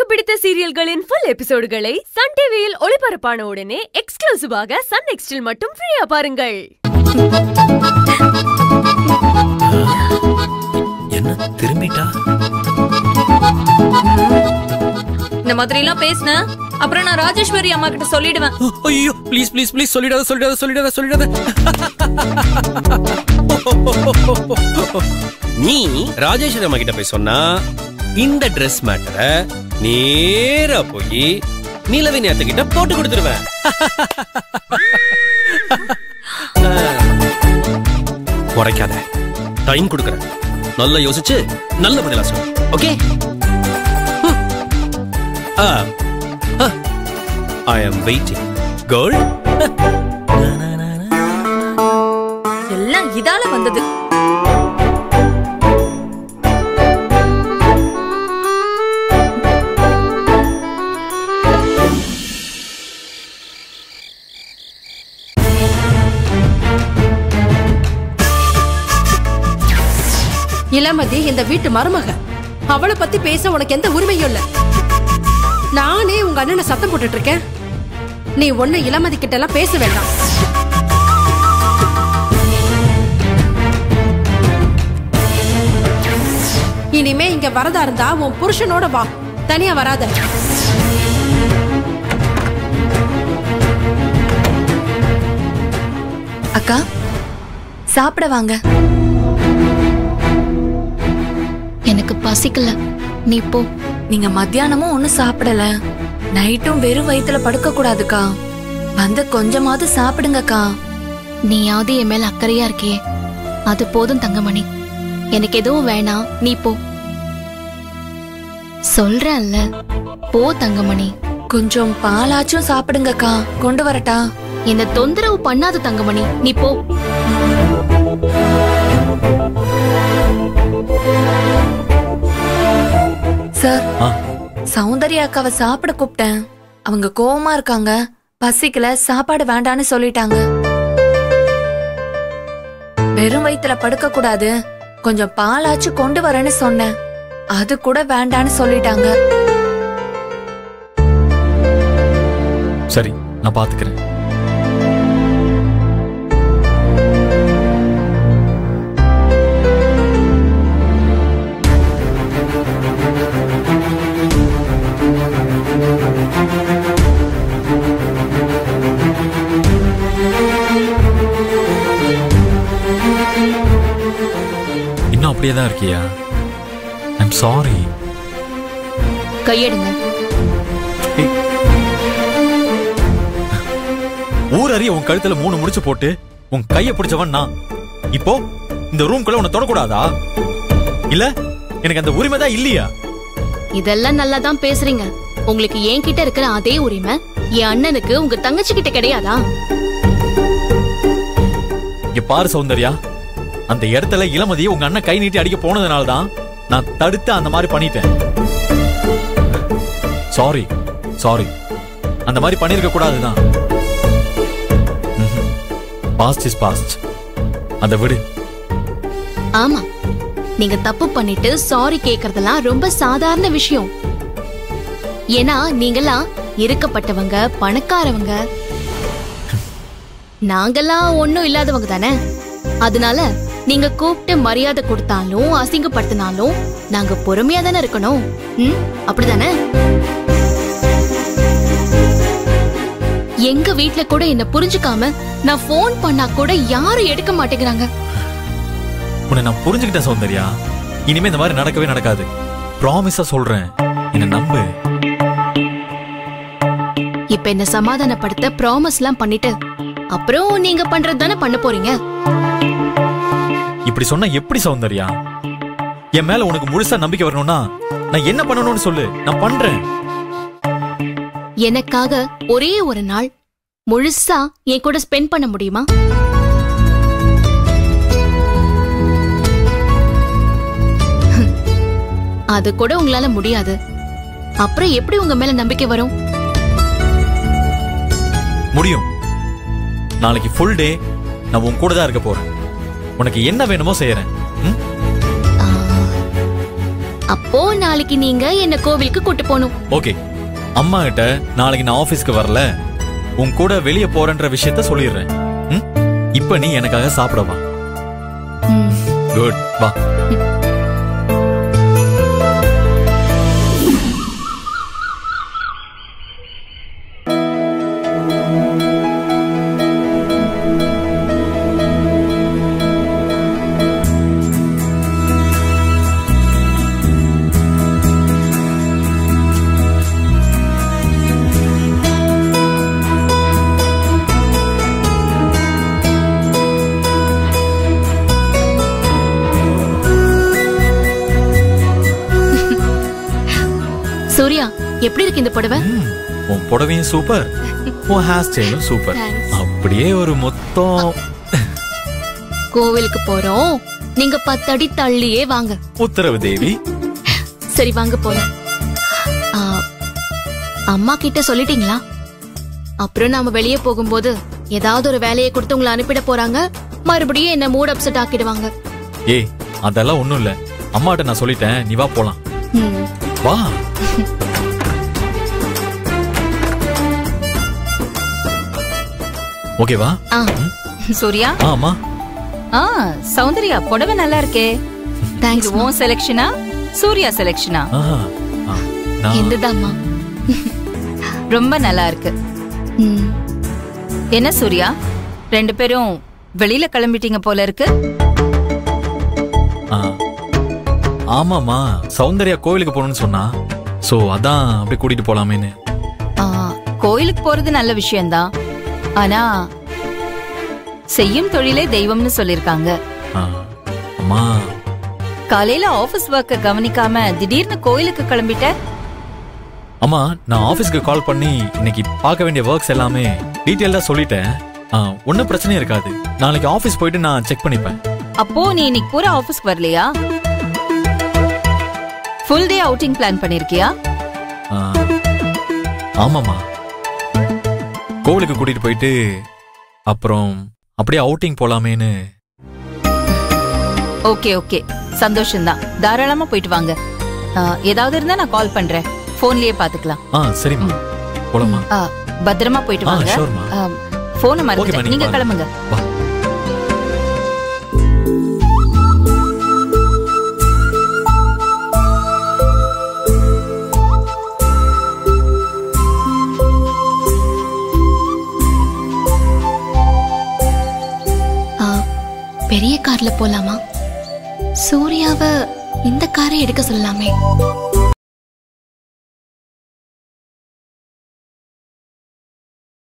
பிடித்த சீரியல்களின் full எபிசோடுகளை Sun டிவியில் ஒளிபரப்பான உடனே எக்ஸ்க்ளூசிவாக சன் நெக்ஸ்டில் மட்டும் ஃப்ரீயா பாருங்கள் என்ன திரும்பிட்டா இந்த மாதிரி எல்லாம் பேசின அப்புறம் நான் ராஜேஸ்வரி அம்மா கிட்ட சொல்லிடுவேன் ஐயோ ப்ளீஸ் ப்ளீஸ் ப்ளீஸ் சொல்லிடாத சொல்லிடாத சொல்லிடாத சொல்லிடாத நீ ராஜேஸ்வரி அம்மா கிட்ட போய் சொன்னா இந்த Dress மேட்டரை நேரா போய் நீலவினி அத்தை கிட்ட போட்டு கொடுத்துருவேன் குறைக்காத டைம் கொடுக்கறேன் நல்லா யோசிச்சு நல்ல பதிலா சொல்லு okay I am waiting girl எல்லாம் இதால வந்தது இளமதி இந்த வீட்டு மருமக அவளை பத்தி பேச உனக்கு எந்த உரிமையும் இல்ல நானே உங்க அண்ணனை சத்தம் போட்டுட்டு இருக்கேன் நீ ஒண்ணு இளமதி கிட்ட எல்லாம் பேச வேண்டாம் இனிமே இங்க வரதா இருந்தா உன் புருஷனோட வா தனியா வராத அக்கா சாப்பிட வாங்க எனக்கு பசிக்கல நீ போ நீங்க மத்தியானமும் ஒண்ணும் சாப்பிடல நைட்டும் வெறும் வயித்துல படுக்க கூடாதுக்கா வந்து கொஞ்சமாவது சாப்பிடுங்கக்கா நீயாவது என் மேல அக்கறையா இருக்கியே அது போதும் தங்கமணி எனக்கு எதுவும் வேணாம் நீ போ சொல்றேன்ல போ தங்கமணி கொஞ்சம் பாலாச்சும் சாப்பிடுங்கக்கா கொண்டு வரட்டா என்ன தொந்தரவு பண்ணாத தங்கமணி நீ போ சார் சௌந்தர்யா அக்காவை சாப்பிட கூப்பிட்டேன் அவங்க கோவமா இருக்காங்க பசிக்கல சாப்பாடு வேண்டான்னு சொல்லிட்டாங்க வெறும் வயித்துல படுக்க கூடாது கொஞ்சம் பாலாச்சும் கொண்டு வரேன்னு சொன்னேன் அது கூட வேண்டான்னு சொல்லிட்டாங்க சரி நான் பாத்துக்கிறேன் இன்னும் அப்படியே தான் இருக்கியா ஐம் சாரி கையெடுங்க ஊர் அறிய உன் கழுத்துல மூணு முடிச்சு போட்டு உன் கைய பிடிச்சவன் நான் இப்போ இந்த ரூம்குள்ள உன்னை தொடக்கூடாதா இல்ல எனக்கு அந்த உரிமை தான் இல்லையா இதெல்லாம் நல்லா தான் பேசுறீங்க உங்களுக்கு என்கிட்ட இருக்கிற அதே உரிமை என் அண்ணனுக்கு உங்க தங்கச்சி கிட்ட கிடையாதா இங்க பாரு சௌந்தர்யா அந்த இடத்துல இளமதியை உங்க அண்ணன் கை நீட்டி அடிக்க போனதுனால தான் நான் தடுத்து அந்த மாதிரி பண்ணிட்டேன் சாரி சாரி அந்த மாதிரி பண்ணிருக்க கூடாதுதான் பாஸ்ட் இஸ் பாஸ்ட் அதை விடு ஆமா நீங்க தப்பு பண்ணிட்டு சாரி கேக்குறதெல்லாம் ரொம்ப சாதாரண விஷயம் ஏன்னா நீங்கெல்லாம் இருக்கப்பட்டவங்க பணக்காரவங்க நாங்கெல்லாம் ஒண்ணும் இல்லாதவங்க தானே அதனால நீங்க கூப்பிட்டு மரியாதை கொடுத்தாலும் அசிங்கப்படுத்தினாலும் நாங்க பொறுமையா தானே இருக்கணும் ம் அப்படிதானே எங்க வீட்ல கூட என்ன புரிஞ்சுக்காம நான் ஃபோன் பண்ணா கூட யாரும் எடுக்க மாட்டேங்கிறாங்க உன்னை நான் புரிஞ்சுக்கிட்டேன் சௌந்தர்யா இனிமே இந்த மாதிரி நடக்கவே நடக்காது ப்ராமிஸா சொல்றேன் என்ன நம்பு இப்ப என்ன சமாதானப்படுத்த ப்ராமிஸ் எல்லாம் பண்ணிட்டு அப்புறம் நீங்க பண்றது தானே பண்ண போறீங்க இப்படி சொன்னா எப்படி சௌந்தர்யா என் மேல உனக்கு முழுசா நம்பிக்கை வரணும்னா நான் என்ன பண்ணணும்னு சொல்லு நான் பண்றேன் எனக்காக ஒரே ஒரு நாள் முழுசா என் கூட ஸ்பெண்ட் பண்ண முடியுமா அது கூட உங்களால முடியாது அப்புறம் எப்படி உங்க மேல நம்பிக்கை வரும் முடியும் நாளைக்கு ஃபுல் டே நான் உன் கூட தான் இருக்க போறேன் உனக்கு என்ன வேணுமோ செய்யறேன் ம்? ஆ, அப்ப அப்போ நாளைக்கு நீங்க என்ன கோவிலுக்கு கூட்டு போகணும் ஓகே அம்மா கிட்ட நாளைக்கு நான் ஆபீஸ்க்கு வரல உன் கூட வெளிய போறேன்ற விஷயத்த சொல்லிடுறேன் ம்? இப்ப நீ எனக்காக சாப்பிட வா ம். குட் வா சூர்யா எப்படி இருக்கு இந்த புடவை ம், உன் புடவையும் சூப்பர் உன் ஹேர் ஸ்டைலும் சூப்பர் Thanks. அப்படியே ஒரு மொத்தம் கோவிலுக்கு போறோம் நீங்க பத்து அடி தள்ளியே வாங்க உத்தரவு தேவி சரி வாங்க போலாம் ஆ, அம்மா கிட்ட சொல்லிட்டீங்களா அப்புறம் நாம வெளியே போகும்போது ஏதாவது ஒரு வேலையை கொடுத்து உங்களை அனுப்பிட போறாங்க மறுபடியும் என்ன மூட் அப்செட் ஆக்கிடுவாங்க ஏய் அதெல்லாம் ஒண்ணும் இல்ல அம்மாட்ட நான் சொல்லிட்டேன் நீ வா போலாம் ம். வா ஓகேவா ஆ சூர்யா ஆ அம்மா ஆ சௌந்தர்யா புடவை நல்லா இருக்கே தேங்க்ஸ் இது உன் செலெக்ஷனா சூர்யா செலெக்ஷனா ஆ, ஆ, நான் எந்ததாம்மா ரொம்ப நல்லா இருக்கு ம் என்ன சூர்யா ரெண்டு பேரும் வெளியில கிளம்பிட்டீங்க போல இருக்கு ஆ. ஆமாம்மா சௌந்தர்யா கோவிலுக்கு போகணும்னு சொன்னா சோ அதான் அப்படியே கூட்டிட்டு போலாமேன்னு ஆ, கோயிலுக்கு போறது நல்ல விஷயம்தான் ஆனா செய்யும் தொழிலே தெய்வம்னு சொல்லிருக்காங்க ஆ, அம்மா காலையில ஆபீஸ் ஒர்க்க கவனிக்காம திடீர்னு கோயிலுக்கு கிளம்பிட்ட அம்மா நான் ஆபீஸ்க்கு கால் பண்ணி இன்னைக்கு பார்க்க வேண்டிய ஒர்க்ஸ் எல்லாமே டீட்டெயில்டா சொல்லிட்டேன் ஆ, ஒண்ணும் பிரச்சனையும் இருக்காது நாளைக்கு ஆபீஸ் போயிட்டு நான் செக் பண்ணிப்பேன் அப்போ நீ இன்னைக்கு பூரா ஆபீஸ்க்கு வரலையா ஃபுல் டே அவுட்டிங் பிளான் பண்ணிருக்கியா ஆ, ஆமாம்மா கோவிலுக்கு கூட்டிட்டு போயிட்டு அப்புறம் அப்படியே அவுட்டிங் போலாமேன்னு ஓகே ஓகே சந்தோஷம்தான் தாராளமா போயிட்டு வாங்க ஆ, ஏதாவது இருந்தா நான் கால் பண்றேன் போன்லயே பாத்துக்கலாம் ஆ சரிம்மா போலாமா ஆ, பத்திரமா போயிட்டு ஆ, வாங்க sure, மா. போன Okay, மா, மறந்துட்டேன் நீங்க நீங்க பாருங்க. கிளம்புங்க வா ஆ, பெரிய கார்ல போலாமா சூர்யாவை இந்த காரை எடுக்க சொல்லலாமே